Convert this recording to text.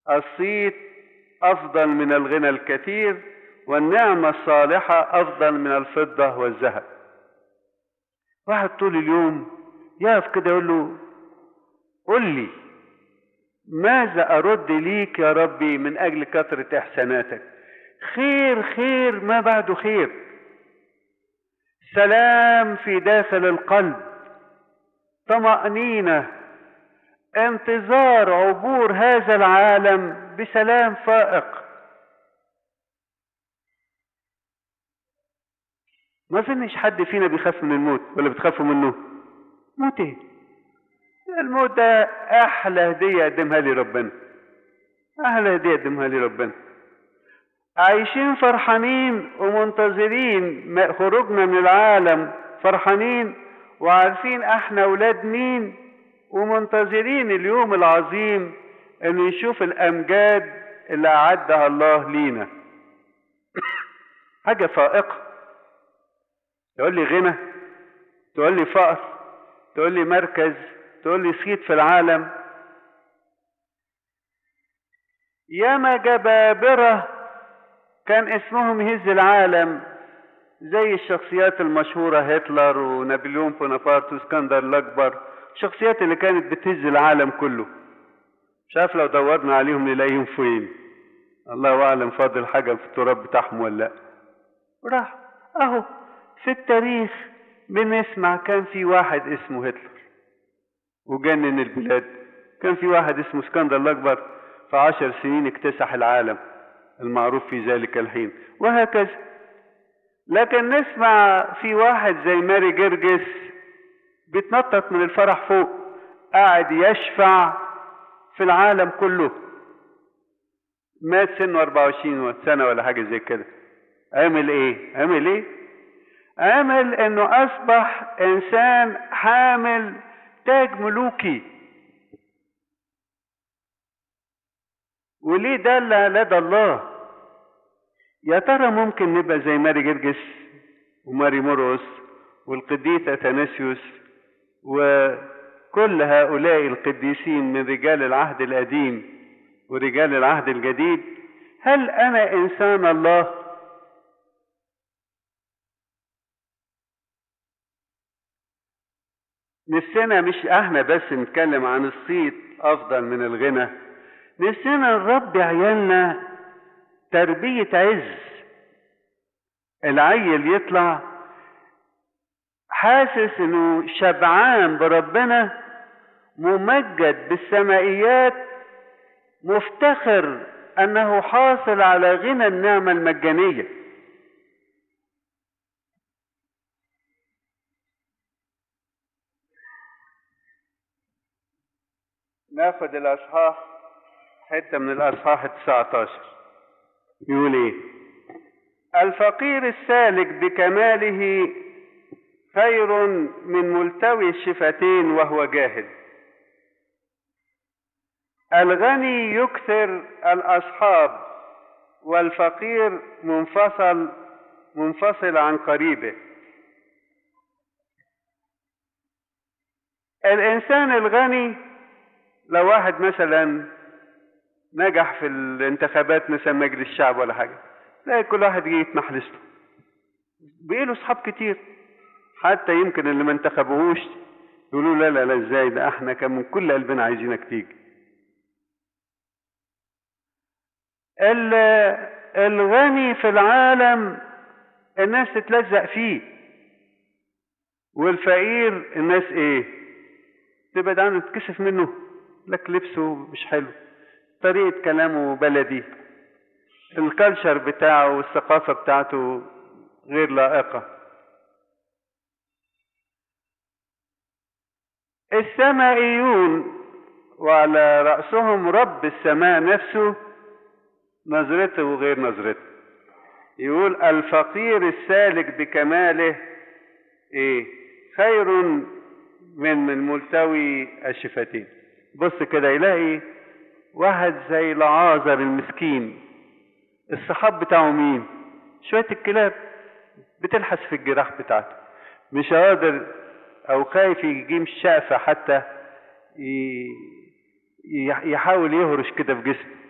الصيت أفضل من الغنى الكثير والنعمة الصالحة أفضل من الفضة والذهب واحد طول اليوم يقف كده يقول له قل لي ماذا أرد ليك يا ربي من أجل كثرة إحساناتك خير خير ما بعده خير سلام في داخل القلب طمأنينة انتظار عبور هذا العالم بسلام فائق ما اظنش حد فينا بيخاف من الموت ولا بتخافوا منه موت ايه الموت ده احلى هديه قدمها لي ربنا احلى هديه قدمها لي ربنا عايشين فرحانين ومنتظرين خروجنا من العالم فرحانين وعارفين احنا اولاد مين ومنتظرين اليوم العظيم ان نشوف الامجاد اللي اعدها الله لينا حاجه فائقه تقول لي غنى تقول لي فقر تقول لي مركز تقول لي صيت في العالم ياما جبابرة كان اسمهم يهز العالم زي الشخصيات المشهورة هتلر ونابليون بونابرت واسكندر الأكبر الشخصيات اللي كانت بتهز العالم كله مش عارف لو دورنا عليهم نلاقيهم فين الله أعلم فاضل حاجة في التراب بتاعهم ولا لأ راح أهو في التاريخ بنسمع كان في واحد اسمه هتلر وجنن البلاد كان في واحد اسمه اسكندر الأكبر في عشر سنين اكتسح العالم المعروف في ذلك الحين وهكذا لكن نسمع في واحد زي ماري جرجس بيتنطط من الفرح فوق قاعد يشفع في العالم كله مات سنه 24 سنة ولا حاجة زي كده عمل ايه عمل ايه عمل انه اصبح انسان حامل تاج ملوكي وليه ده لدى الله يا ترى ممكن نبقى زي ماري جرجس وماري مرقس والقديس اثناسيوس وكل هؤلاء القديسين من رجال العهد القديم ورجال العهد الجديد هل انا انسان الله نفسنا مش احنا بس نتكلم عن الصيت افضل من الغنى نفسنا نربي عيالنا تربية عز العيل يطلع حاسس انه شبعان بربنا ممجد بالسمائيات مفتخر انه حاصل على غنى النعمة المجانية ناخد الاصحاح حته من الاصحاح 19 يقول ايه الفقير السالك بكماله خير من ملتوي الشفتين وهو جاهل الغني يكثر الاصحاب والفقير منفصل منفصل عن قريبه الانسان الغني لو واحد مثلا نجح في الانتخابات مثلا مجلس الشعب ولا حاجه تلاقي كل واحد جه يتمحلس له بقي له اصحاب كتير حتى يمكن اللي ما انتخبوهوش يقولوا لا لا لا ازاي ده احنا كان من كل قلبنا عايزينك تيجي الغني في العالم الناس تتلزق فيه والفقير الناس ايه تبعد عنه تتكسف منه لك لبسه مش حلو طريقة كلامه بلدي الكالتشر بتاعه والثقافة بتاعته غير لائقة السمائيون وعلى رأسهم رب السماء نفسه نظرته وغير نظرته يقول الفقير السالك بكماله ايه خير من الملتوي الشفتين بص كده يلاقي واحد زي لعازر المسكين الصحاب بتاعه مين شوية الكلاب بتلحس في الجراح بتاعته مش قادر او خايف يجيب الشقفة حتى يحاول يهرش كده في جسمه